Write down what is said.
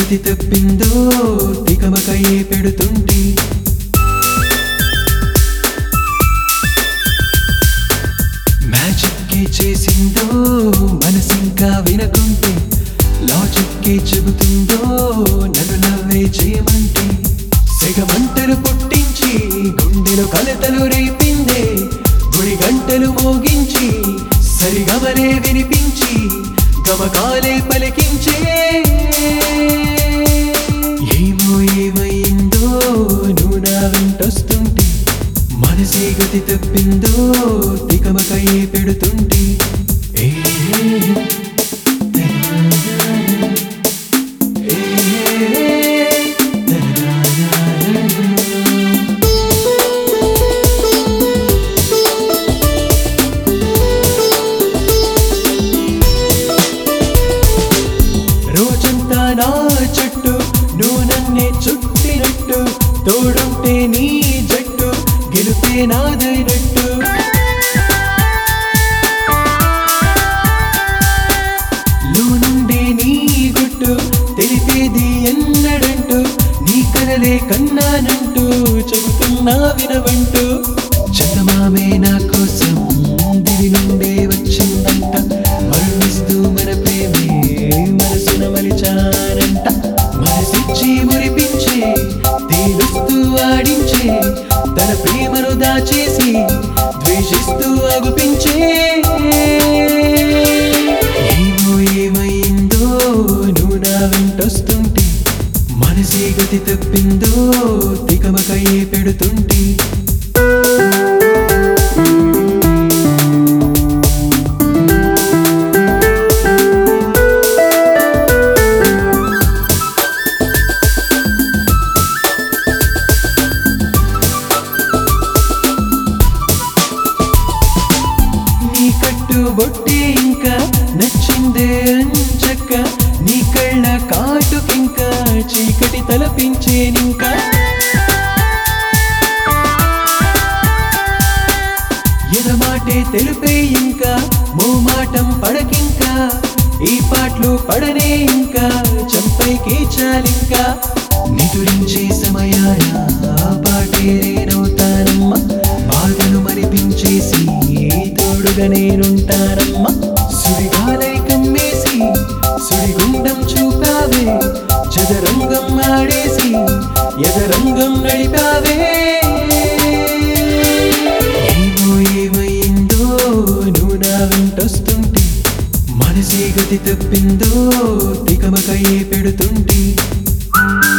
గతి తప్పిందో తికమకయే పెడుతుంటే మ్యాజిక్కే చేసిందో మనసింకా వినకుంటే లాజిక్కే చెబుతుందో నన్ను నవ్వే చేయమంటే సెగమంటలు పుట్టించి గుండెలో కలతలు రేపిందే గుడి గంటలు మోగించి సరిగమనే వినిపించి గమకాలే పలికించే ఏమో ఏమైందో నువ్వు నా వెంటొస్తుంటే మనసే గతి తప్పిందో తికమకయే పెడుతుంటే ఏ రోజంతా నా చుట్టూ నువ్వు నన్నే చుట్టినట్టు తోడుంటే నీ జట్టు గెలుపే నాదైనట్టు లోనుండే నీ గుట్టు తెలిపేది ఎన్నడంటూ నీ కలలే కన్నానంటూ చెబుతున్నా వినవంటూ చందమామే నా కోసం దివి నుండే వచ్చిందంట మరునిస్తూ మన ప్రేమే మనసున మలిచానంట మనసిచ్చి మురిపించే తేలుస్తూ ఆడించే తన ప్రేమను దాచేసి ద్వేషిస్తూ అగుపించే ఏమో ఏమైందో నువ్వు నా వెంటొస్తుంటే మనసే గతి తప్పిందో తికమకయే పెడుతుంటే నీ కట్టు బొట్టే ఇంకా నచ్చిందే అంచక్క నీ కళ్ళ కాటుకింకా చీకటి తలపించేనింకా ఎదమాటే తెలుపే ఇంకా మోమాటం పడకింకా ఈ పాటలు పడనే ఇంకా చంపైకి చాలింకా నిదురించే సమయాన ఆ పాటే నేనవుతానమ్మా బాధను మరిపించేసి తోడుగా నేనుంటానమ్మా సుడిగాలై కమ్మేసి సుడిగుండం చూపావే చదరంగం ఆడేసి ఎదరంగం నడిపావే ఏమో ఏమైందో నువ్వు నా వెంటొస్తుంటే మనసే గతి తప్పిందో తికమకయే పెడుతుంటే